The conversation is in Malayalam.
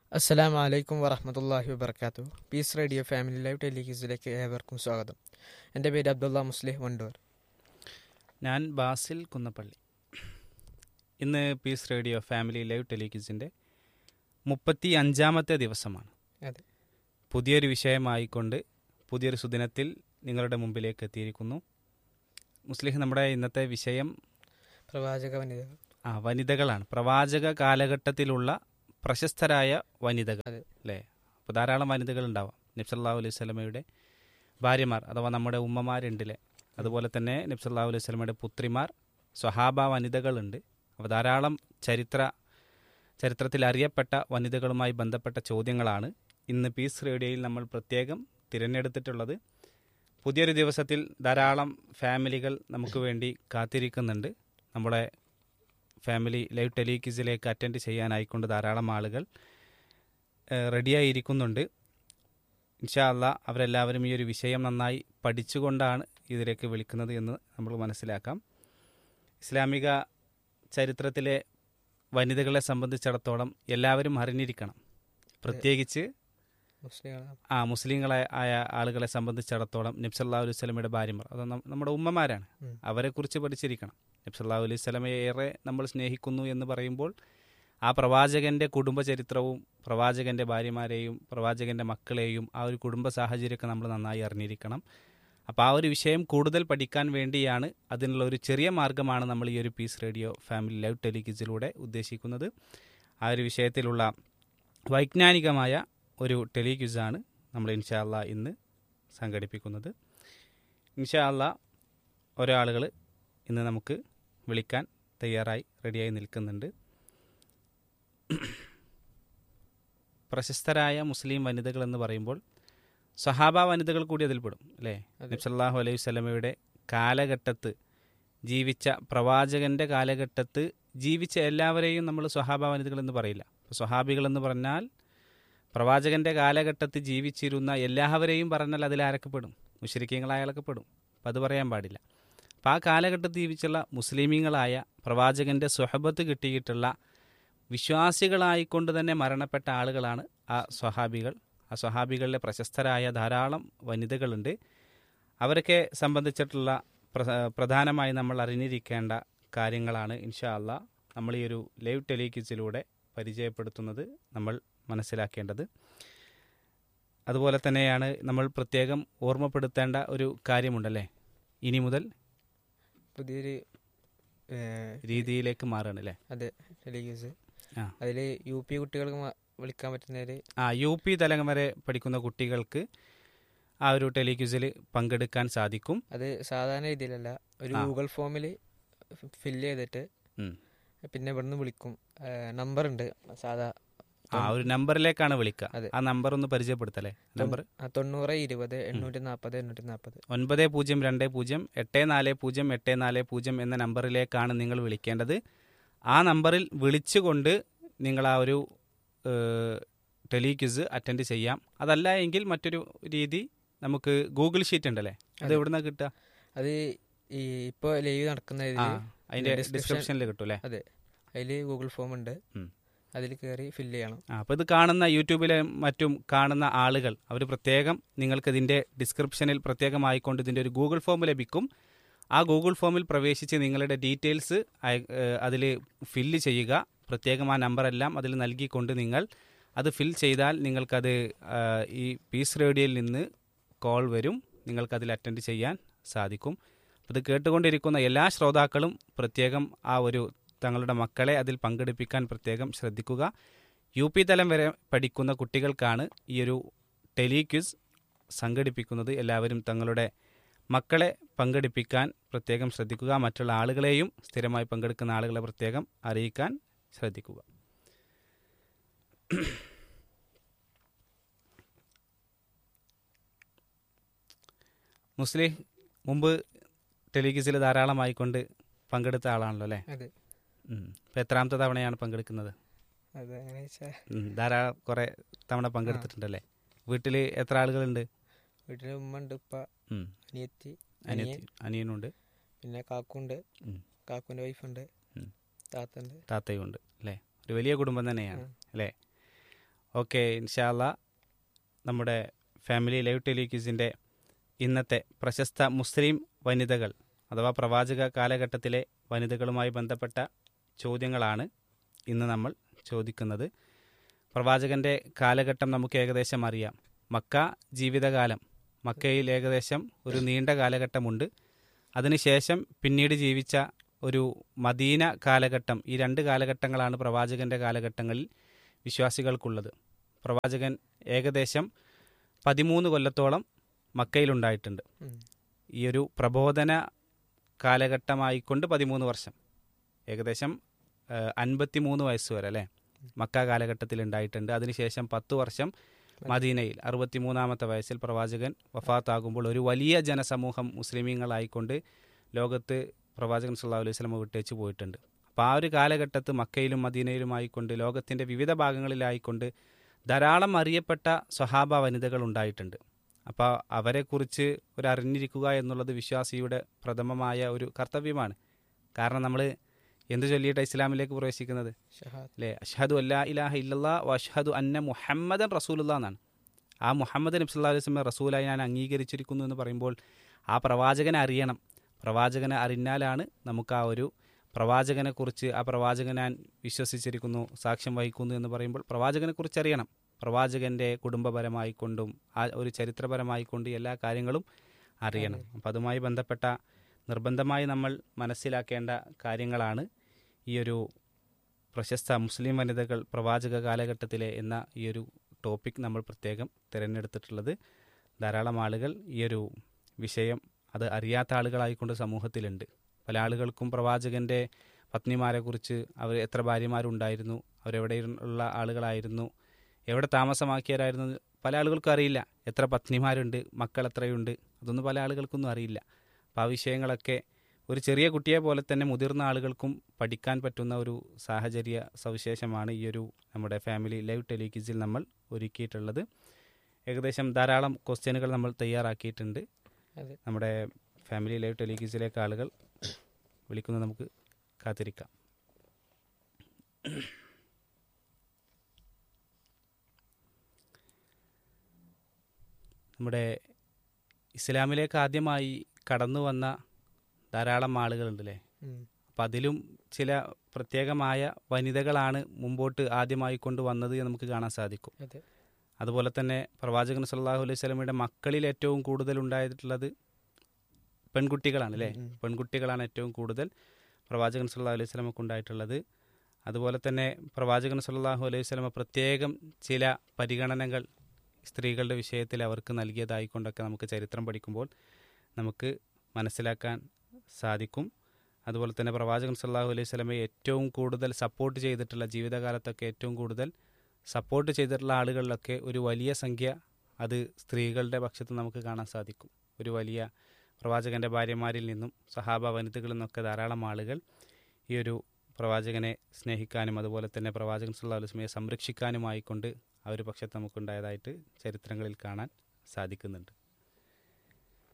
അസ്സലാം വലൈക്കും വറഹമത്തല്ലാഹി വബർക്കാത്തു പീസ് റേഡിയോ ഫാമിലി ലൈവ് ടെലിക്യൂസിലേക്ക് ഏവർക്കും സ്വാഗതം എൻ്റെ പേര് അബ്ദുള്ള മുസ്ലിഹ് വണ്ടൂർ ഞാൻ ബാസിൽ കുന്നപ്പള്ളി ഇന്ന് പീസ് റേഡിയോ ഫാമിലി ലൈവ് ടെലിക്യൂസിൻ്റെ മുപ്പത്തി അഞ്ചാമത്തെ ദിവസമാണ് അതെ പുതിയൊരു വിഷയമായിക്കൊണ്ട് പുതിയൊരു സുദിനത്തിൽ നിങ്ങളുടെ മുമ്പിലേക്ക് എത്തിയിരിക്കുന്നു മുസ്ലിഹ് നമ്മുടെ ഇന്നത്തെ വിഷയം പ്രവാചക വനിതകൾ ആ വനിതകളാണ് പ്രവാചക കാലഘട്ടത്തിലുള്ള പ്രശസ്തരായ വനിതകൾ അതെ. അല്ലേ അപ്പോൾ ധാരാളം വനിതകൾ ഉണ്ടാവാം നബ്സല്ലാഹു അലൈഹി സ്വലമയുടെ ഭാര്യമാർ അഥവാ നമ്മുടെ ഉമ്മമാരുണ്ടില്ലേ അതുപോലെ തന്നെ നബ്സല്ലാഹു അലൈഹി സ്വലമയുടെ പുത്രിമാർ സ്വഹാബ വനിതകളുണ്ട് അപ്പോൾ ധാരാളം ചരിത്ര ചരിത്രത്തിൽ അറിയപ്പെട്ട വനിതകളുമായി ബന്ധപ്പെട്ട ചോദ്യങ്ങളാണ് ഇന്ന് പീസ് റേഡിയോയിൽ നമ്മൾ പ്രത്യേകം തിരഞ്ഞെടുത്തിട്ടുള്ളത് പുതിയൊരു ദിവസത്തിൽ ധാരാളം ഫാമിലികൾ നമുക്ക് വേണ്ടി കാത്തിരിക്കുന്നുണ്ട് നമ്മുടെ ഫാമിലി ലൈവ് ടെലിക്യൂസിലേക്ക് അറ്റൻഡ് ചെയ്യാനായിക്കൊണ്ട് ധാരാളം ആളുകൾ ഏഹ്, റെഡിയായിരിക്കുന്നുണ്ട് ഇൻഷാ അല്ലാ അവരെല്ലാവരും ഈ ഒരു വിഷയം നന്നായി പഠിച്ചുകൊണ്ടാണ് ഇതിലേക്ക് വിളിക്കുന്നത് എന്ന് നമ്മൾ മനസ്സിലാക്കാം ഇസ്ലാമിക ചരിത്രത്തിലെ വനിതകളെ സംബന്ധിച്ചിടത്തോളം എല്ലാവരും അറിഞ്ഞിരിക്കണം പ്രത്യേകിച്ച് മുസ്ലിങ്ങളാണ് ആ മുസ്ലിങ്ങളെ ആയ ആളുകളെ സംബന്ധിച്ചിടത്തോളം നബ്സല്ലാ അലൈഹി സ്വലമയുടെ ഭാര്യമാർ അത് നം- നമ്മുടെ ഉമ്മമാരാണ് ഉം. അവരെക്കുറിച്ച് പഠിച്ചിരിക്കണം നബ്സല്ലാ അലൈഹി സ്വലമയെ ഏറെ നമ്മൾ സ്നേഹിക്കുന്നു എന്ന് പറയുമ്പോൾ ആ പ്രവാചകന്റെ കുടുംബ ചരിത്രവും പ്രവാചകന്റെ ഭാര്യമാരെയും പ്രവാചകന്റെ മക്കളെയും ആ ഒരു കുടുംബ സാഹചര്യമൊക്കെ നമ്മൾ നന്നായി അറിഞ്ഞിരിക്കണം അപ്പോൾ ആ ഒരു വിഷയം കൂടുതൽ പഠിക്കാൻ വേണ്ടിയാണ് അതിനുള്ള ഒരു ചെറിയ മാർഗ്ഗമാണ് നമ്മൾ ഈ ഒരു പീസ് റേഡിയോ ഫാമിലി ലൈവ് ടെലിക്യൂസിലൂടെ ഉദ്ദേശിക്കുന്നത് ആ ഒരു വിഷയത്തിലുള്ള വൈജ്ഞാനികമായ ഒരു ടെലിക്യൂസാണ് നമ്മൾ ഇൻഷാല്ല ഇന്ന് സംഘടിപ്പിക്കുന്നത് ഇൻഷാല്ല ഓരോ ആളുകൾ ഇന്ന് നമുക്ക് വിളിക്കാൻ തയ്യാറായി റെഡിയായി നിൽക്കുന്നുണ്ട് പ്രശസ്തരായ മുസ്ലിം വനിതകൾ എന്ന് പറയുമ്പോൾ സഹാബ വനിതകൾ കൂടി അതിൽപ്പെടും അല്ലേ അതെ. നബ്സല്ലാഹു അലൈഹി സ്വലമയുടെ കാലഘട്ടത്ത് ജീവിച്ച പ്രവാചകന്റെ കാലഘട്ടത്ത് ജീവിച്ച എല്ലാവരെയും നമ്മൾ സ്വഹാബ വനിതകൾ എന്ന് പറയില്ല അപ്പോൾ സ്വഹാബികൾ എന്ന് പറഞ്ഞാൽ പ്രവാചകന്റെ കാലഘട്ടത്തിൽ ജീവിച്ചിരുന്ന എല്ലാവരെയും പറഞ്ഞാൽ അതിൽ ആരൊക്കെപ്പെടും മുഷരിക്കങ്ങളായ ആളൊക്കെപ്പെടും അപ്പം അത് പറയാൻ പാടില്ല അപ്പം ആ കാലഘട്ടത്തിൽ ജീവിച്ചുള്ള മുസ്ലിമീങ്ങളായ പ്രവാചകന്റെ സ്വഹബത്ത് കിട്ടിയിട്ടുള്ള വിശ്വാസികളായിക്കൊണ്ട് തന്നെ മരണപ്പെട്ട ആളുകളാണ് ആ സ്വഹാബികൾ ആ സ്വഹാബികളിലെ പ്രശസ്തരായ ധാരാളം വനിതകളുണ്ട് അവരൊക്കെ സംബന്ധിച്ചിട്ടുള്ള പ്ര- പ്രധാനമായി നമ്മൾ അറിഞ്ഞിരിക്കേണ്ട കാര്യങ്ങളാണ് ഇൻഷാ അല്ലാ നമ്മൾ ഈ ഒരു ലൈവ് ടെലിക്യൂസിലൂടെ പരിചയപ്പെടുത്തുന്നത് നമ്മൾ മനസ്സിലാക്കേണ്ടത് അതുപോലെ തന്നെയാണ് നമ്മൾ പ്രത്യേകം ഓർമ്മപ്പെടുത്തേണ്ട ഒരു കാര്യമുണ്ടല്ലേ ഇനി മുതൽ പുതിയൊരു ഏഹ്, രീതിയിലേക്ക് മാറുകയാണ് അല്ലേ അതെ ടെലിക്യൂസ് ആ. അതിൽ യു പി കുട്ടികൾക്ക് മ- വിളിക്കാൻ പറ്റുന്ന ഒരു ആ യു പി തലം വരെ പഠിക്കുന്ന കുട്ടികൾക്ക് ആ ഒരു ടെലിക്യൂസിൽ പങ്കെടുക്കാൻ സാധിക്കും അത് സാധാരണ രീതിയിലല്ല ഒരു ആ. ഗൂഗിൾ ഫോമിൽ ഫില്ല് ചെയ്തിട്ട് ഉം. പിന്നെ ഇവിടുന്ന് വിളിക്കും നമ്പർ ഉണ്ട് സാധാ ആ ഒരു നമ്പറിലേക്കാണ് വിളിക്കുക അതെ. ആ നമ്പർ ഒന്ന് പരിചയപ്പെടുത്തല്ലേ നമ്പർ ആ, തൊണ്ണൂറ് ഇരുപത് എണ്ണൂറ്റി നാൽപ്പത് എണ്ണൂറ്റി നാൽപ്പത് ഒൻപത് പൂജ്യം രണ്ട് പൂജ്യം എട്ട് നാല് പൂജ്യം എട്ട് നാല് പൂജ്യം എന്ന നമ്പറിലേക്കാണ് നിങ്ങൾ വിളിക്കേണ്ടത് ആ നമ്പറിൽ വിളിച്ചുകൊണ്ട് നിങ്ങൾ ആ ഒരു ടെലിക്യൂസ് അറ്റൻഡ് ചെയ്യാം അതല്ല എങ്കിൽ മറ്റൊരു രീതി നമുക്ക് ഗൂഗിൾ ഷീറ്റ് ഉണ്ടല്ലേ അത് അതെ. എവിടുന്നാ കിട്ടുക അത് ഈ ഇപ്പോൾ ലൈവ് നടക്കുന്ന ആ ഇതിൽ അതിന്റെ description- ഡിസ്ക്രിപ്ഷനിൽ കിട്ടും അല്ലേ അതെ അതിൽ ഗൂഗിൾ ഫോം ഉണ്ട് ഉം. അതിൽ കയറി ഫില്ല് ചെയ്യണം ആ അപ്പോൾ ഇത് കാണുന്ന യൂട്യൂബിലെ മറ്റും കാണുന്ന ആളുകൾ അവർ പ്രത്യേകം നിങ്ങൾക്ക് ഇതിൻ്റെ ഡിസ്ക്രിപ്ഷനിൽ പ്രത്യേകമായിക്കൊണ്ട് ഇതിൻ്റെ ഒരു ഗൂഗിൾ ഫോം ലഭിക്കും ആ ഗൂഗിൾ ഫോമിൽ പ്രവേശിച്ച് നിങ്ങളുടെ ഡീറ്റെയിൽസ് അതിൽ ഫില്ല് ചെയ്യുക പ്രത്യേകം ആ നമ്പറെല്ലാം അതിൽ നൽകിക്കൊണ്ട് നിങ്ങൾ അത് ഫിൽ ചെയ്താൽ നിങ്ങൾക്കത് ആ, ഈ പീസ് റേഡിയോയിൽ നിന്ന് കോൾ വരും നിങ്ങൾക്കതിൽ അറ്റൻഡ് ചെയ്യാൻ സാധിക്കും അപ്പോൾ ഇത് കേട്ടുകൊണ്ടിരിക്കുന്ന എല്ലാ ശ്രോതാക്കളും പ്രത്യേകം ആ ഒരു തങ്ങളുടെ മക്കളെ അതിൽ പങ്കെടുപ്പിക്കാൻ പ്രത്യേകം ശ്രദ്ധിക്കുക യു പി തലം വരെ പഠിക്കുന്ന കുട്ടികൾക്കാണ് ഈ ഒരു ടെലിക്വിസ് സംഘടിപ്പിക്കുന്നത് എല്ലാവരും തങ്ങളുടെ മക്കളെ പങ്കെടുപ്പിക്കാൻ പ്രത്യേകം ശ്രദ്ധിക്കുക മറ്റുള്ള ആളുകളെയും സ്ഥിരമായി പങ്കെടുക്കുന്ന ആളുകളെ പ്രത്യേകം അറിയിക്കാൻ ശ്രദ്ധിക്കുക മുസ്ലിം മുമ്പ് ടെലിക്വിസിൽ ധാരാളമായിക്കൊണ്ട് പങ്കെടുത്ത ആളാണല്ലോ അല്ലേ അതെ ഉം. ഇപ്പൊ എത്രാമത്തെ തവണയാണ് പങ്കെടുക്കുന്നത് അത് അങ്ങനെ വെച്ചാൽ ഉം. ധാരാളം കുറെ തവണ പങ്കെടുത്തിട്ടുണ്ടല്ലേ വീട്ടിൽ എത്ര ആളുകളുണ്ട് വീട്ടിൽ ഉമ്മ ഉണ്ട് ഉപ്പ ഉം. അനിയത്തി അനിയൻ അനിയത്തി അനിയനുണ്ട് പിന്നെ കാക്കുണ്ട് ഉം. കാക്കുൻ്റെ വൈഫുണ്ട് ഉം. താത്തുണ്ട് താത്തയും ഉണ്ട് അല്ലേ ഒരു വലിയ കുടുംബം തന്നെയാണ് ഉം. അല്ലേ ഓക്കെ ഇൻഷാല്ല നമ്മുടെ ഫാമിലി ലൈവ് ടെലിക്യൂസിൻ്റെ ഇന്നത്തെ പ്രശസ്ത മുസ്ലിം വനിതകൾ അഥവാ പ്രവാചക കാലഘട്ടത്തിലെ വനിതകളുമായി ബന്ധപ്പെട്ട ചോദ്യങ്ങളാണ് ഇന്ന് നമ്മൾ ചോദിക്കുന്നത് പ്രവാചകൻ്റെ കാലഘട്ടം നമുക്ക് ഏകദേശം അറിയാം മക്ക ജീവിതകാലം മക്കയിൽ ഏകദേശം ഒരു നീണ്ട കാലഘട്ടമുണ്ട് അതിനുശേഷം പിന്നീട് ജീവിച്ച ഒരു മദീന കാലഘട്ടം ഈ രണ്ട് കാലഘട്ടങ്ങളാണ് പ്രവാചകൻ്റെ കാലഘട്ടങ്ങളിൽ വിശ്വാസികൾക്കുള്ളത് പ്രവാചകൻ ഏകദേശം പതിമൂന്ന് കൊല്ലത്തോളം മക്കയിലുണ്ടായിട്ടുണ്ട് ഉം. ഈ ഒരു പ്രബോധന കാലഘട്ടമായിക്കൊണ്ട് പതിമൂന്ന് വർഷം ഏകദേശം അൻപത്തി മൂന്ന് വയസ്സ് വരെ അല്ലേ മക്ക കാലഘട്ടത്തിൽ ഉണ്ടായിട്ടുണ്ട് അതിനുശേഷം പത്ത് വർഷം മദീനയിൽ അറുപത്തിമൂന്നാമത്തെ വയസ്സിൽ പ്രവാചകൻ വഫാത്താകുമ്പോൾ ഒരു വലിയ ജനസമൂഹം മുസ്ലിമീങ്ങളായിക്കൊണ്ട് ലോകത്ത് പ്രവാചകൻ സല്ലല്ലാഹു അലൈഹി വസല്ലമ വിട്ടേച്ച് പോയിട്ടുണ്ട് അപ്പോൾ ആ ഒരു കാലഘട്ടത്ത് മക്കയിലും മദീനയിലുമായിക്കൊണ്ട് ലോകത്തിൻ്റെ വിവിധ ഭാഗങ്ങളിലായിക്കൊണ്ട് ധാരാളം അറിയപ്പെട്ട സ്വഹാബ വനിതകൾ ഉണ്ടായിട്ടുണ്ട് അപ്പോൾ അവരെക്കുറിച്ച് ഒരു അറിഞ്ഞിരിക്കുക എന്നുള്ളത് വിശ്വാസിയുടെ പ്രഥമമായ ഒരു കർത്തവ്യമാണ് കാരണം നമ്മൾ എന്ത് ചൊല്ലിയിട്ട് ഇസ്ലാമിലേക്ക് പ്രവേശിക്കുന്നത് ഷഹാദ് അല്ലേ അഷ്ഹദു അല്ലാ ഇലാഹ ഇല്ലല്ലാ വഷ്ഹദു അന്ന മുഹമ്മദൻ റസൂലുള്ള എന്നാണ് ആ മുഹമ്മദ് നബി സല്ലല്ലാഹു അലൈഹി വസല്ലം റസൂലായി ഞാൻ അംഗീകരിച്ചിരിക്കുന്നു എന്ന് പറയുമ്പോൾ ആ പ്രവാചകനെ അറിയണം പ്രവാചകനെ അറിഞ്ഞാലാണ് നമുക്ക് ആ ഒരു പ്രവാചകനെക്കുറിച്ച് ആ പ്രവാചകൻ ഞാൻ വിശ്വസിച്ചിരിക്കുന്നു സാക്ഷ്യം വഹിക്കുന്നു എന്ന് പറയുമ്പോൾ പ്രവാചകനെക്കുറിച്ച് അറിയണം പ്രവാചകൻ്റെ കുടുംബപരമായിക്കൊണ്ടും ആ ഒരു ചരിത്രപരമായിക്കൊണ്ട് എല്ലാ കാര്യങ്ങളും അറിയണം അപ്പം അതുമായി ബന്ധപ്പെട്ട നിർബന്ധമായി നമ്മൾ മനസ്സിലാക്കേണ്ട കാര്യങ്ങളാണ് ഈ ഒരു പ്രശസ്ത മുസ്ലിം വനിതകൾ പ്രവാചക കാലഘട്ടത്തിലെ എന്ന ഈ ഒരു ടോപ്പിക് നമ്മൾ പ്രത്യേകം തിരഞ്ഞെടുത്തിട്ടുള്ളത് ധാരാളം ആളുകൾ ഈ ഒരു വിഷയം അത് അറിയാത്ത ആളുകളായിക്കൊണ്ട് സമൂഹത്തിലുണ്ട് പല ആളുകൾക്കും പ്രവാചകൻ്റെ പത്നിമാരെക്കുറിച്ച് അവർ എത്ര ഭാര്യമാരുണ്ടായിരുന്നു അവരെവിടെ ഉള്ള ആളുകളായിരുന്നു എവിടെ താമസമാക്കിയവരായിരുന്നു എന്ന് പല ആളുകൾക്കും അറിയില്ല എത്ര പത്നിമാരുണ്ട് മക്കൾ എത്രയുണ്ട് അതൊന്നും പല ആളുകൾക്കൊന്നും അറിയില്ല അപ്പോൾ ആ വിഷയങ്ങളൊക്കെ ഒരു ചെറിയ കുട്ടിയെ പോലെ തന്നെ മുതിർന്ന ആളുകൾക്കും പഠിക്കാൻ പറ്റുന്ന ഒരു സാഹചര്യ സവിശേഷമാണ് ഈ ഒരു നമ്മുടെ ഫാമിലി ലൈവ് ടെലിക്വിസിൽ നമ്മൾ ഒരുക്കിയിട്ടുള്ളത് ഏകദേശം ധാരാളം ക്വസ്റ്റ്യനുകൾ നമ്മൾ തയ്യാറാക്കിയിട്ടുണ്ട് അതെ നമ്മുടെ ഫാമിലി ലൈവ് ടെലിക്വിസിലേക്ക് ആളുകൾ വിളിക്കുന്നത് നമുക്ക് കാത്തിരിക്കാം നമ്മുടെ ഇസ്ലാമിലേക്ക് ആദ്യമായി കടന്നു വന്ന ധാരാളം ആളുകളുണ്ട് അല്ലേ ഉം. അപ്പം അതിലും ചില പ്രത്യേകമായ വനിതകളാണ് മുമ്പോട്ട് ആദ്യമായി കൊണ്ടുവന്നത് എന്ന് നമുക്ക് കാണാൻ സാധിക്കും അതെ അതുപോലെ തന്നെ പ്രവാചകൻ സല്ലല്ലാഹു അലൈഹി സ്വലമയുടെ മക്കളിൽ ഏറ്റവും കൂടുതൽ ഉണ്ടായിട്ടുള്ളത് പെൺകുട്ടികളാണ് അല്ലേ ഉം, ഉം. പെൺകുട്ടികളാണ് ഏറ്റവും കൂടുതൽ പ്രവാചകൻ സല്ലല്ലാഹു അലൈഹി സ്വലമക്ക് ഉണ്ടായിട്ടുള്ളത് അതുപോലെ തന്നെ പ്രവാചകൻ സല്ലല്ലാഹു അലൈഹി സ്വലമ പ്രത്യേകം ചില പരിഗണനകൾ സ്ത്രീകളുടെ വിഷയത്തിൽ അവർക്ക് നൽകിയതായിക്കൊണ്ടൊക്കെ നമുക്ക് ചരിത്രം പഠിക്കുമ്പോൾ നമുക്ക് മനസ്സിലാക്കാൻ സാധിക്കും അതുപോലെ തന്നെ പ്രവാചകൻ സല്ലല്ലാഹു അലൈഹി സ്വലമയെ ഏറ്റവും കൂടുതൽ സപ്പോർട്ട് ചെയ്തിട്ടുള്ള ജീവിതകാലത്തൊക്കെ ഏറ്റവും കൂടുതൽ സപ്പോർട്ട് ചെയ്തിട്ടുള്ള ആളുകളിലൊക്കെ ഒരു വലിയ സംഖ്യ അത് സ്ത്രീകളുടെ പക്ഷത്ത് നമുക്ക് കാണാൻ സാധിക്കും ഒരു വലിയ പ്രവാചകൻ്റെ ഭാര്യമാരിൽ നിന്നും സഹാബ വനിതകളിൽ നിന്നൊക്കെ ധാരാളം ആളുകൾ ഈ ഒരു പ്രവാചകനെ സ്നേഹിക്കാനും അതുപോലെ തന്നെ പ്രവാചകൻ സല്ലല്ലാഹു അലൈഹി വസല്ലമയെ സംരക്ഷിക്കാനുമായിക്കൊണ്ട് ആ ഒരു പക്ഷത്ത് നമുക്കുണ്ടായതായിട്ട് ചരിത്രങ്ങളിൽ കാണാൻ സാധിക്കുന്നുണ്ട്